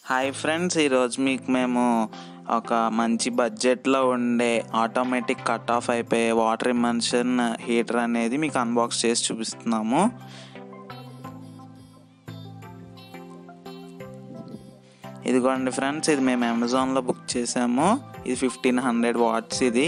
hi friends ఈరోజు మీకు మేము ఒక మంచి బడ్జెట్లో ఉండే ఆటోమేటిక్ కట్ ఆఫ్ అయిపోయే వాటర్ ఇమర్షన్ హీటర్ అనేది మీకు అన్బాక్స్ చేసి చూపిస్తున్నాము ఇదిగోండి ఫ్రెండ్స్ ఇది మేము అమెజాన్లో బుక్ చేసాము ఇది ఫిఫ్టీన్ హండ్రెడ్ వాట్స్ ఇది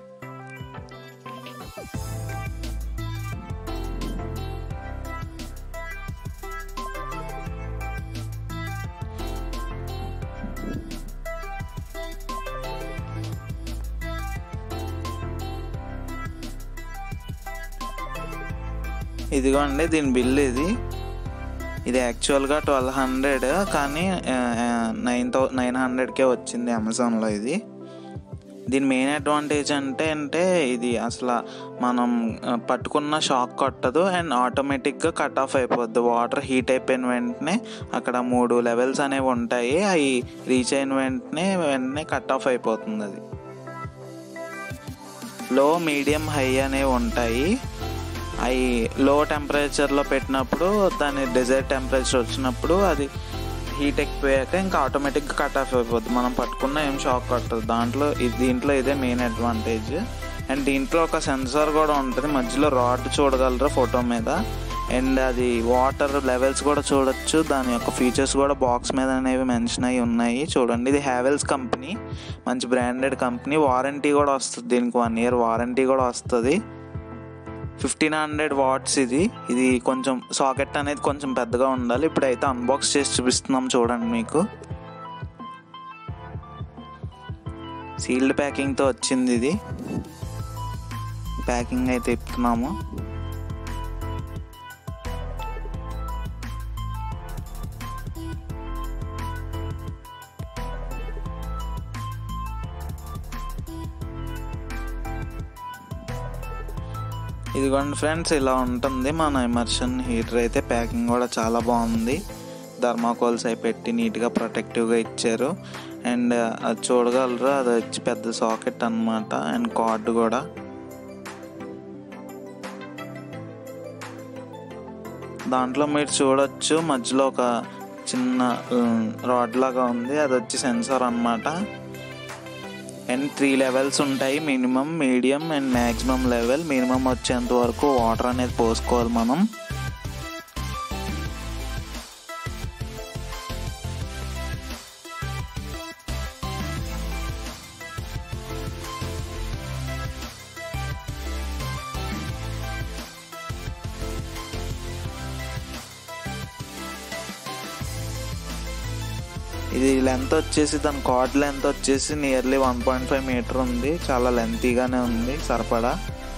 ఇదిగోండి దీని బిల్ ఇది ఇది యాక్చువల్గా ట్వెల్వ్ హండ్రెడ్ కానీ నైన్ థౌ నైన్ హండ్రెడ్కే వచ్చింది అమెజాన్లో ఇది దీని మెయిన్ అడ్వాంటేజ్ అంటే అంటే ఇది అసలు మనం ఆ, పట్టుకున్న షాక్ కొట్టదు అండ్ ఆటోమేటిక్గా కట్ ఆఫ్ అయిపోద్ది వాటర్ హీట్ అయిపోయిన వెంటనే అక్కడ మూడు లెవెల్స్ అనేవి ఉంటాయి అవి రీచ్ అయిన వెంటనే వెంటనే కట్ ఆఫ్ అయిపోతుంది అది లో మీడియం హై అనేవి ఉంటాయి అవి లో టెంపరేచర్లో పెట్టినప్పుడు దాని డిజైర్ టెంపరేచర్ వచ్చినప్పుడు అది హీట్ ఎక్కిపోయాక ఇంకా ఆటోమేటిక్గా కట్ ఆఫ్ అయిపోద్ది మనం పట్టుకున్న ఏం షాక్ కొట్టదు దాంట్లో ఇది దీంట్లో ఇదే మెయిన్ అడ్వాంటేజ్ అండ్ దీంట్లో ఒక సెన్సార్ కూడా ఉంటుంది మధ్యలో రాడ్ చూడగలరు ఫోటో మీద అండ్ అది వాటర్ లెవెల్స్ కూడా చూడొచ్చు దాని యొక్క ఫీచర్స్ కూడా బాక్స్ మీద అనేవి మెన్షన్ అయి ఉన్నాయి చూడండి ఇది హ్యావెల్స్ కంపెనీ మంచి బ్రాండెడ్ కంపెనీ వారంటీ కూడా వస్తుంది దీనికి వన్ ఇయర్ వారంటీ కూడా వస్తుంది ఫిఫ్టీన్ హండ్రెడ్ వాట్స్ ఇది ఇది కొంచెం సాకెట్ అనేది కొంచెం పెద్దగా ఉండాలి ఇప్పుడైతే అన్బాక్స్ చేసి చూపిస్తున్నాం చూడండి మీకు సీల్డ్ ప్యాకింగ్తో వచ్చింది ఇది ప్యాకింగ్ అయితే ఇస్తున్నాము ఇదిగోండి ఫ్రెండ్స్ ఇలా ఉంటుంది మన ఎమర్షన్ హీటర్ అయితే ప్యాకింగ్ కూడా చాలా బాగుంది థర్మాకోల్స్ అవి పెట్టి నీట్గా ప్రొటెక్టివ్గా ఇచ్చారు అండ్ అది చూడగలరు అది వచ్చి పెద్ద సాకెట్ అన్నమాట అండ్ కార్డ్ కూడా దాంట్లో మీరు చూడొచ్చు మధ్యలో ఒక చిన్న రాడ్ లాగా ఉంది అది వచ్చి సెన్సార్ అన్నమాట అండ్ త్రీ లెవెల్స్ ఉంటాయి minimum medium and maximum level minimum వచ్చేంత వరకు వాటర్ అనేది పోసుకోవాలి మనం ఇది లెంత్ వచ్చేసి దాని కార్డ్ లెంత్ వచ్చేసి nearly one point five metre ఉంది చాలా లెంతీగానే ఉంది సరిపడా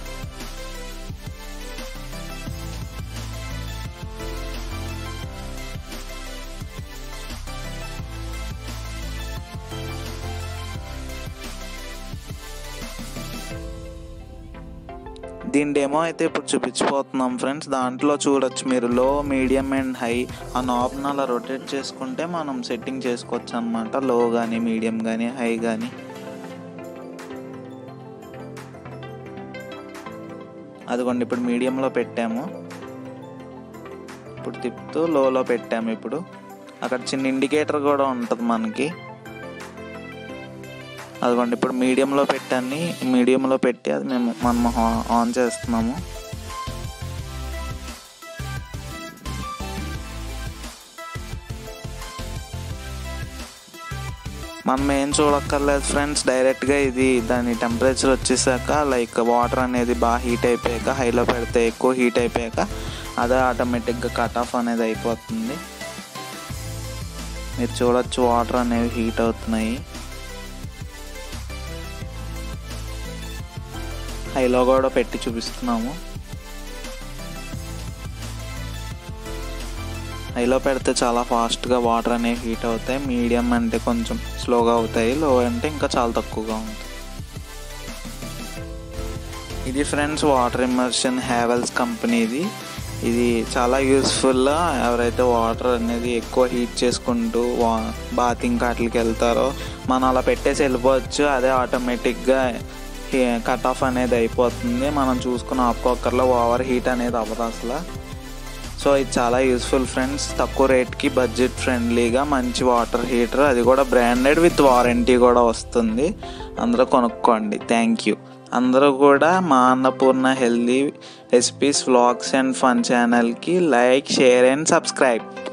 దీని డెమో అయితే ఇప్పుడు చూపించిపోతున్నాం ఫ్రెండ్స్ దాంట్లో చూడొచ్చు మీరు లో మీడియం అండ్ హై ఆ నాబ్ని అలా రొటేట్ చేసుకుంటే మనం సెట్టింగ్ చేసుకోవచ్చు అనమాట లో కానీ మీడియం కానీ హై కానీ అదిగోండి ఇప్పుడు మీడియంలో పెట్టాము ఇప్పుడు తిప్పుతూ లోలో పెట్టాము ఇప్పుడు అక్కడ చిన్న ఇండికేటర్ కూడా ఉంటుంది మనకి అదిగోండి ఇప్పుడు మీడియంలో పెట్టాన్ని మీడియంలో పెట్టి అది మేము మనం ఆ- ఆన్ చేస్తున్నాము మనం ఏం చూడక్కర్లేదు ఫ్రెండ్స్ డైరెక్ట్గా ఇది దాని టెంపరేచర్ వచ్చేసాక లైక్ వాటర్ అనేది బాగా హీట్ అయిపోయాక హైలో పెడితే ఎక్కువ హీట్ అయిపోయాక అదే ఆటోమేటిక్గా కట్ ఆఫ్ అనేది అయిపోతుంది మీరు చూడొచ్చు వాటర్ అనేవి హీట్ అవుతున్నాయి హైలో కూడా పెట్టి చూపిస్తున్నాము హైలో పెడితే చాలా ఫాస్ట్గా వాటర్ అనేవి హీట్ అవుతాయి మీడియం అంటే కొంచెం స్లోగా అవుతాయి లో అంటే ఇంకా చాలా తక్కువగా ఉంటాయి ఇది ఫ్రెండ్స్ వాటర్ ఇమర్షన్ హ్యావెల్స్ కంపెనీది ఇది చాలా యూస్ఫుల్ ఎవరైతే వాటర్ అనేది ఎక్కువ హీట్ చేసుకుంటూ వా బాతింగ్ కాట్లకి వెళ్తారో మనం అలా పెట్టేసి వెళ్ళిపోవచ్చు అదే ఆటోమేటిక్గా కట్ ఆఫ్ అనేది అయిపోతుంది మనం చూసుకున్న ఆపుకోకర్లో ఓవర్ హీట్ అనేది అవ్వదు అసలు సో ఇది చాలా యూస్ఫుల్ ఫ్రెండ్స్ తక్కువ రేట్కి బడ్జెట్ ఫ్రెండ్లీగా మంచి వాటర్ హీటర్ అది కూడా బ్రాండెడ్ విత్ వారంటీ కూడా వస్తుంది అందరూ కొనుక్కోండి థ్యాంక్ యూ అందరూ కూడా మా Annapurna healthy recipes vlogs and fun ఛానల్కి లైక్ షేర్ అండ్ సబ్స్క్రైబ్